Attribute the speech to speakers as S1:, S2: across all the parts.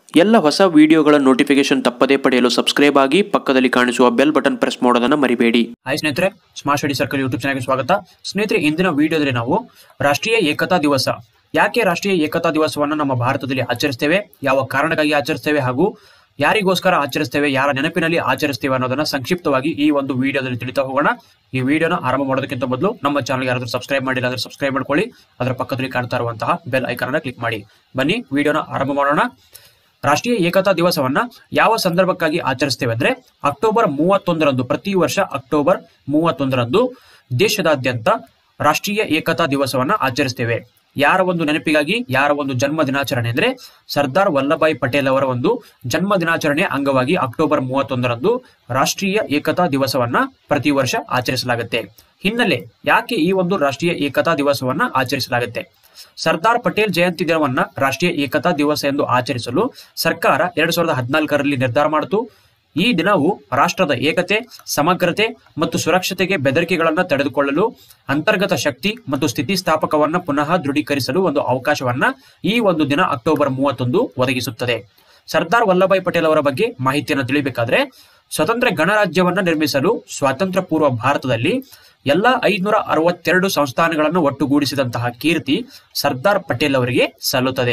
S1: ಎಲ್ಲ ಹೊಸ ವಿಡಿಯೋಗಳ ನೋಟಿಫಿಕೇಶನ್ ತಪ್ಪದೇ ಪಡೆಯಲು ಸಬ್ಸ್ಕ್ರೈಬ್ ಆಗಿ ಪಕ್ಕದಲ್ಲಿ ಕಾಣಿಸುವ ಬೆಲ್ ಬಟನ್ ಪ್ರೆಸ್ ಮಾಡೋದನ್ನು ಮರಿಬೇಡಿ
S2: ಹಾಯ್ ಸ್ನೇಹಿತರೆ ಸ್ಮಾರ್ಟ್ ಸ್ಟಡಿ ಸರ್ಕಲ್ ಯೂಟ್ಯೂಬ್ ಚಾನಲ್ಗೆ ಸ್ವಾಗತ ಸ್ನೇಹಿತರೆ ಇಂದಿನ ವಿಡಿಯೋದಲ್ಲಿ ನಾವು ರಾಷ್ಟ್ರೀಯ ಏಕತಾ ದಿವಸ ಯಾಕೆ ರಾಷ್ಟ್ರೀಯ ಏಕತಾ ದಿವಸವನ್ನು ನಮ್ಮ ಭಾರತದಲ್ಲಿ ಆಚರಿಸ್ತೇವೆ ಯಾವ ಕಾರಣಕ್ಕಾಗಿ ಆಚರಿಸ್ತೇವೆ ಹಾಗೂ ಯಾರಿಗೋಸ್ಕರ ಆಚರಿಸ್ತೇವೆ ಯಾರ ನೆನಪಿನಲ್ಲಿ ಆಚರಿಸ್ತೇವೆ ಅನ್ನೋದನ್ನ ಸಂಕ್ಷಿಪ್ತವಾಗಿ ಈ ಒಂದು ವಿಡಿಯೋದಲ್ಲಿ ತಿಳಿತಾ ಹೋಗೋಣ ಈ ವಿಡಿಯೋನ ಆರಂಭ ಮಾಡೋದಕ್ಕಿಂತ ಮೊದಲು ನಮ್ಮ ಚಾನಲ್ ಯಾರಾದ್ರೂ ಸಬ್ಸ್ಕ್ರೈಬ್ ಮಾಡಿಲ್ಲ ಅಂದ್ರೆ ಸಬ್ಸ್ಕ್ರೈಬ್ ಮಾಡ್ಕೊಳ್ಳಿ ಅದರ ಪಕ್ಕದಲ್ಲಿ ಕಾಣ್ತಾ ಇರುವಂತಹ ಬೆಲ್ ಐಕಾನ್ ಅನ್ನ ಕ್ಲಿಕ್ ಮಾಡಿ ಬನ್ನಿ ವಿಡಿಯೋನ ಆರಂಭ ಮಾಡೋಣ ರಾಷ್ಟ್ರೀಯ ಏಕತಾ ದಿವಸವನ್ನ ಯಾವ ಸಂದರ್ಭಕ್ಕಾಗಿ ಆಚರಿಸ್ತೇವೆ ಅಂದ್ರೆ ಅಕ್ಟೋಬರ್ ಮೂವತ್ತೊಂದರಂದು ಪ್ರತಿ ವರ್ಷ ಅಕ್ಟೋಬರ್ ಮೂವತ್ತೊಂದರಂದು ದೇಶದಾದ್ಯಂತ ರಾಷ್ಟ್ರೀಯ ಏಕತಾ ದಿವಸವನ್ನ ಆಚರಿಸ್ತೇವೆ ಯಾರ ಒಂದು ನೆನಪಿಗಾಗಿ ಯಾರ ಒಂದು ಜನ್ಮ ದಿನಾಚರಣೆ ಅಂದ್ರೆ ಸರ್ದಾರ್ ವಲ್ಲಭಾಯ್ ಪಟೇಲ್ ಅವರ ಒಂದು ಜನ್ಮ ದಿನಾಚರಣೆ ಅಂಗವಾಗಿ ಅಕ್ಟೋಬರ್ ಮೂವತ್ತೊಂದರಂದು ರಾಷ್ಟ್ರೀಯ ಏಕತಾ ದಿವಸವನ್ನ ಪ್ರತಿ ವರ್ಷ ಆಚರಿಸಲಾಗುತ್ತೆ ಹಿನ್ನೆಲೆ ಯಾಕೆ ಈ ಒಂದು ರಾಷ್ಟ್ರೀಯ ಏಕತಾ ದಿವಸವನ್ನ ಆಚರಿಸಲಾಗುತ್ತೆ ಸರ್ದಾರ್ ಪಟೇಲ್ ಜಯಂತಿ ದಿನವನ್ನ ರಾಷ್ಟ್ರೀಯ ಏಕತಾ ದಿವಸ ಎಂದು ಆಚರಿಸಲು ಸರ್ಕಾರ ಎರಡ್ ಸಾವಿರದ ಹದಿನಾಲ್ಕರಲ್ಲಿ ನಿರ್ಧಾರ ಮಾಡಿತು ಈ ದಿನವು ರಾಷ್ಟ್ರದ ಏಕತೆ ಸಮಗ್ರತೆ ಮತ್ತು ಸುರಕ್ಷತೆಗೆ ಬೆದರಿಕೆಗಳನ್ನು ತಡೆದುಕೊಳ್ಳಲು ಅಂತರ್ಗತ ಶಕ್ತಿ ಮತ್ತು ಸ್ಥಿತಿಸ್ಥಾಪಕವನ್ನ ಪುನಃ ದೃಢೀಕರಿಸಲು ಒಂದು ಅವಕಾಶವನ್ನ ಈ ಒಂದು ದಿನ ಅಕ್ಟೋಬರ್ ಮೂವತ್ತೊಂದು ಒದಗಿಸುತ್ತದೆ ಸರ್ದಾರ್ ವಲ್ಲಭಾಯ್ ಪಟೇಲ್ ಅವರ ಬಗ್ಗೆ ಮಾಹಿತಿಯನ್ನು ತಿಳಿಬೇಕಾದ್ರೆ ಸ್ವತಂತ್ರ ಗಣರಾಜ್ಯವನ್ನ ನಿರ್ಮಿಸಲು ಸ್ವಾತಂತ್ರ್ಯ ಪೂರ್ವ ಭಾರತದಲ್ಲಿ ಎಲ್ಲ ಐದುನೂರ ಅರವತ್ತೆರಡು ಸಂಸ್ಥಾನಗಳನ್ನು ಒಟ್ಟುಗೂಡಿಸಿದಂತಹ ಕೀರ್ತಿ ಸರ್ದಾರ್ ಪಟೇಲ್ ಅವರಿಗೆ ಸಲ್ಲುತ್ತದೆ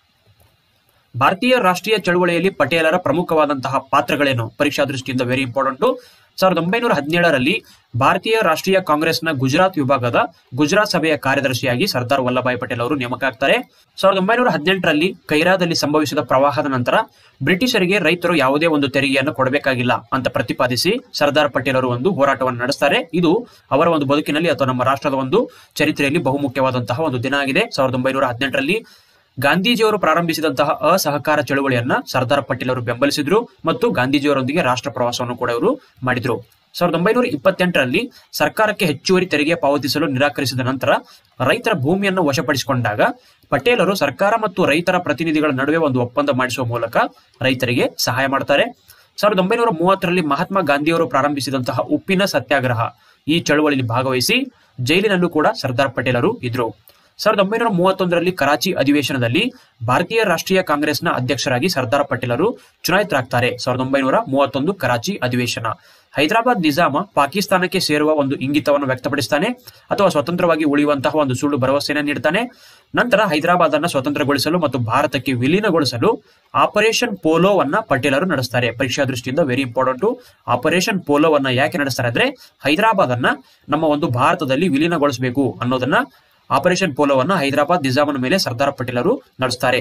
S2: ಭಾರತೀಯ ರಾಷ್ಟ್ರೀಯ ಚಳವಳಿಯಲ್ಲಿ ಪಟೇಲರ ಪ್ರಮುಖವಾದಂತಹ ಪಾತ್ರಗಳೇನು ಪರೀಕ್ಷಾ ದೃಷ್ಟಿಯಿಂದ ವೆರಿ ಇಂಪಾರ್ಟೆಂಟ್ ಸಾವಿರದ ಒಂಬೈನೂರ ಹದಿನೇಳರಲ್ಲಿ ಭಾರತೀಯ ರಾಷ್ಟ್ರೀಯ ಕಾಂಗ್ರೆಸ್ನ ಗುಜರಾತ್ ವಿಭಾಗದ ಗುಜರಾತ್ ಸಭೆಯ ಕಾರ್ಯದರ್ಶಿಯಾಗಿ ಸರ್ದಾರ್ ವಲ್ಲಭಾಯ್ ಪಟೇಲ್ ಅವರು ನೇಮಕ ಆಗ್ತಾರೆ ಸಾವಿರದ ಒಂಬೈನೂರ ಹದಿನೆಂಟರಲ್ಲಿ ಕೈರಾದಲ್ಲಿ ಸಂಭವಿಸಿದ ಪ್ರವಾಹದ ನಂತರ ಬ್ರಿಟಿಷರಿಗೆ ರೈತರು ಯಾವುದೇ ಒಂದು ತೆರಿಗೆಯನ್ನು ಕೊಡಬೇಕಾಗಿಲ್ಲ ಅಂತ ಪ್ರತಿಪಾದಿಸಿ ಸರ್ದಾರ್ ಪಟೇಲ್ ಅವರು ಒಂದು ಹೋರಾಟವನ್ನು ನಡೆಸ್ತಾರೆ ಇದು ಅವರ ಒಂದು ಬದುಕಿನಲ್ಲಿ ಅಥವಾ ನಮ್ಮ ರಾಷ್ಟ್ರದ ಒಂದು ಚರಿತ್ರೆಯಲ್ಲಿ ಬಹುಮುಖ್ಯವಾದಂತಹ ಒಂದು ದಿನ ಆಗಿದೆ ಸಾವಿರದ ಒಂಬೈನೂರ ಹದಿನೆಂಟರಲ್ಲಿ ಗಾಂಧೀಜಿಯವರು ಪ್ರಾರಂಭಿಸಿದಂತಹ ಅಸಹಕಾರ ಚಳುವಳಿಯನ್ನ ಸರ್ದಾರ್ ಪಟೇಲ್ ಅವರು ಬೆಂಬಲಿಸಿದ್ರು ಮತ್ತು ಗಾಂಧೀಜಿಯವರೊಂದಿಗೆ ರಾಷ್ಟ್ರ ಪ್ರವಾಸವನ್ನು ಕೂಡ ಇವರು ಮಾಡಿದ್ರು ಸಾವಿರದ ಒಂಬೈನೂರ ಇಪ್ಪತ್ತೆಂಟರಲ್ಲಿ ಸರ್ಕಾರಕ್ಕೆ ಹೆಚ್ಚುವರಿ ತೆರಿಗೆ ಪಾವತಿಸಲು ನಿರಾಕರಿಸಿದ ನಂತರ ರೈತರ ಭೂಮಿಯನ್ನು ವಶಪಡಿಸಿಕೊಂಡಾಗ ಪಟೇಲರು ಸರ್ಕಾರ ಮತ್ತು ರೈತರ ಪ್ರತಿನಿಧಿಗಳ ನಡುವೆ ಒಂದು ಒಪ್ಪಂದ ಮಾಡಿಸುವ ಮೂಲಕ ರೈತರಿಗೆ ಸಹಾಯ ಮಾಡ್ತಾರೆ ಸಾವಿರದ ಒಂಬೈನೂರ ಮೂವತ್ತರಲ್ಲಿ ಮಹಾತ್ಮ ಗಾಂಧಿಯವರು ಪ್ರಾರಂಭಿಸಿದಂತಹ ಉಪ್ಪಿನ ಸತ್ಯಾಗ್ರಹ ಈ ಚಳುವಳಿಯಲ್ಲಿ ಭಾಗವಹಿಸಿ ಜೈಲಿನಲ್ಲೂ ಕೂಡ ಸರ್ದಾರ್ ಪಟೇಲರು ಇದ್ರು ಸಾವಿರದ ಒಂಬೈನೂರ ಮೂವತ್ತೊಂದರಲ್ಲಿ ಕರಾಚಿ ಅಧಿವೇಶನದಲ್ಲಿ ಭಾರತೀಯ ರಾಷ್ಟ್ರೀಯ ಕಾಂಗ್ರೆಸ್ನ ಅಧ್ಯಕ್ಷರಾಗಿ ಸರ್ದಾರ್ ಪಟೇಲರು ಚುನಾಯಿತರಾಗ್ತಾರೆ ಸಾವಿರದ ಒಂಬೈನೂರ ಮೂವತ್ತೊಂದು ಕರಾಚಿ ಅಧಿವೇಶನ ಹೈದರಾಬಾದ್ ನಿಜಾಮ ಪಾಕಿಸ್ತಾನಕ್ಕೆ ಸೇರುವ ಒಂದು ಇಂಗಿತವನ್ನು ವ್ಯಕ್ತಪಡಿಸ್ತಾನೆ ಅಥವಾ ಸ್ವತಂತ್ರವಾಗಿ ಉಳಿಯುವಂತಹ ಒಂದು ಸುಳ್ಳು ಭರವಸೆಯನ್ನು ನೀಡ್ತಾನೆ ನಂತರ ಹೈದರಾಬಾದ್ ಅನ್ನ ಸ್ವತಂತ್ರಗೊಳಿಸಲು ಮತ್ತು ಭಾರತಕ್ಕೆ ವಿಲೀನಗೊಳಿಸಲು ಆಪರೇಷನ್ ಪೋಲೋವನ್ನ ಪಟೇಲರು ನಡೆಸ್ತಾರೆ ಪರೀಕ್ಷಾ ದೃಷ್ಟಿಯಿಂದ ವೆರಿ ಇಂಪಾರ್ಟೆಂಟ್ ಆಪರೇಷನ್ ಪೋಲೋವನ್ನ ಯಾಕೆ ನಡೆಸ್ತಾರೆ ಅಂದ್ರೆ ಹೈದರಾಬಾದ್ ಅನ್ನ ನಮ್ಮ ಒಂದು ಭಾರತದಲ್ಲಿ ವಿಲೀನಗೊಳಿಸಬೇಕು ಅನ್ನೋದನ್ನ ಆಪರೇಷನ್ ಪೋಲೋವನ್ನ ಹೈದರಾಬಾದ್ ನಿಜಾಮನ ಮೇಲೆ ಸರ್ದಾರ್ ಪಟೇಲರು ನಡೆಸ್ತಾರೆ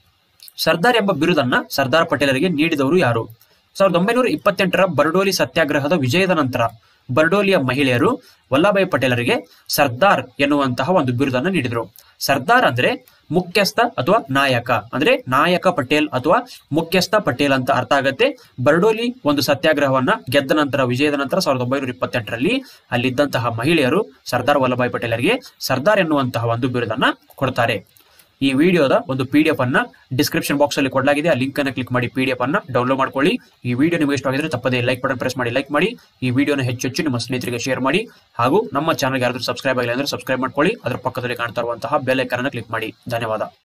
S2: ಸರ್ದಾರ್ ಎಂಬ ಬಿರುದನ್ನ ಸರ್ದಾರ್ ಪಟೇಲರಿಗೆ ನೀಡಿದವರು ಯಾರು ಸಾವಿರದ ಒಂಬೈನೂರ ಇಪ್ಪತ್ತೆಂಟರ ಬರ್ಡೋಲಿ ಸತ್ಯಾಗ್ರಹದ ವಿಜಯದ ನಂತರ ಬರ್ಡೋಲಿಯ ಮಹಿಳೆಯರು ವಲ್ಲಭಾಯ್ ಪಟೇಲರಿಗೆ ಸರ್ದಾರ್ ಎನ್ನುವಂತಹ ಒಂದು ಬಿರುದನ್ನು ನೀಡಿದರು ಸರ್ದಾರ್ ಅಂದ್ರೆ ಮುಖ್ಯಸ್ಥ ಅಥವಾ ನಾಯಕ ಅಂದ್ರೆ ನಾಯಕ ಪಟೇಲ್ ಅಥವಾ ಮುಖ್ಯಸ್ಥ ಪಟೇಲ್ ಅಂತ ಅರ್ಥ ಆಗತ್ತೆ ಬರ್ಡೋಲಿ ಒಂದು ಸತ್ಯಾಗ್ರಹವನ್ನ ಗೆದ್ದ ನಂತರ ವಿಜಯದ ನಂತರ ಸಾವಿರದ ಒಂಬೈನೂರ ಇಪ್ಪತ್ತೆಂಟರಲ್ಲಿ ಅಲ್ಲಿದ್ದಂತಹ ಮಹಿಳೆಯರು ಸರ್ದಾರ್ ವಲ್ಲಭಾಯ್ ಪಟೇಲರಿಗೆ ಸರ್ದಾರ್ ಎನ್ನುವಂತಹ ಒಂದು ಬಿರುದನ್ನ ಕೊಡ್ತಾರೆ ಈ ವಿಡಿಯೋದ ಒಂದು ಪಿ ಡಿ ಎಫ್ ಅನ್ನ ಡಿಸ್ಕ್ರಿಪ್ಷನ್ ಬಾಕ್ಸ್ ಅಲ್ಲಿ ಕೊಡಲಾಗಿದೆ ಆ ಲಿಂಕ್ ಅನ್ನ ಕ್ಲಿಕ್ ಮಾಡಿ ಪಿ ಡಿ ಎಫ್ ಅನ್ನ ಡೌನ್ಲೋಡ್ ಮಾಡ್ಕೊಳ್ಳಿ ಈ ವಿಡಿಯೋ ನಿಮಗೆ ಇಷ್ಟವಾಗಿದ್ರೆ ತಪ್ಪದೇ ಲೈಕ್ ಬಟನ್ ಪ್ರೆಸ್ ಮಾಡಿ ಲೈಕ್ ಮಾಡಿ ಈ ವಿಡಿಯೋನ ಹೆಚ್ಚು ಹೆಚ್ಚು ನಿಮ್ಮ ಸ್ನೇಹಿತರಿಗೆ ಶೇರ್ ಮಾಡಿ ಹಾಗೂ ನಮ್ಮ ಚಾನಲ್ ಯಾರಾದ್ರೂ ಸಬ್ಸ್ಕ್ರೈಬ್ ಆಗಿಲ್ಲ ಅಂದ್ರೆ ಸಬ್ಸ್ಕ್ರೈಬ್ ಮಾಡ್ಕೊಳ್ಳಿ ಅದರ ಪಕ್ಕದಲ್ಲಿ ಕಾಣ್ತಾ ಇರುವಂತಹ ಬೆಲ್ ಐಕನ್ ಅನ್ನ ಕ್ಲಿಕ್ ಮಾಡಿ ಧನ್ಯವಾದ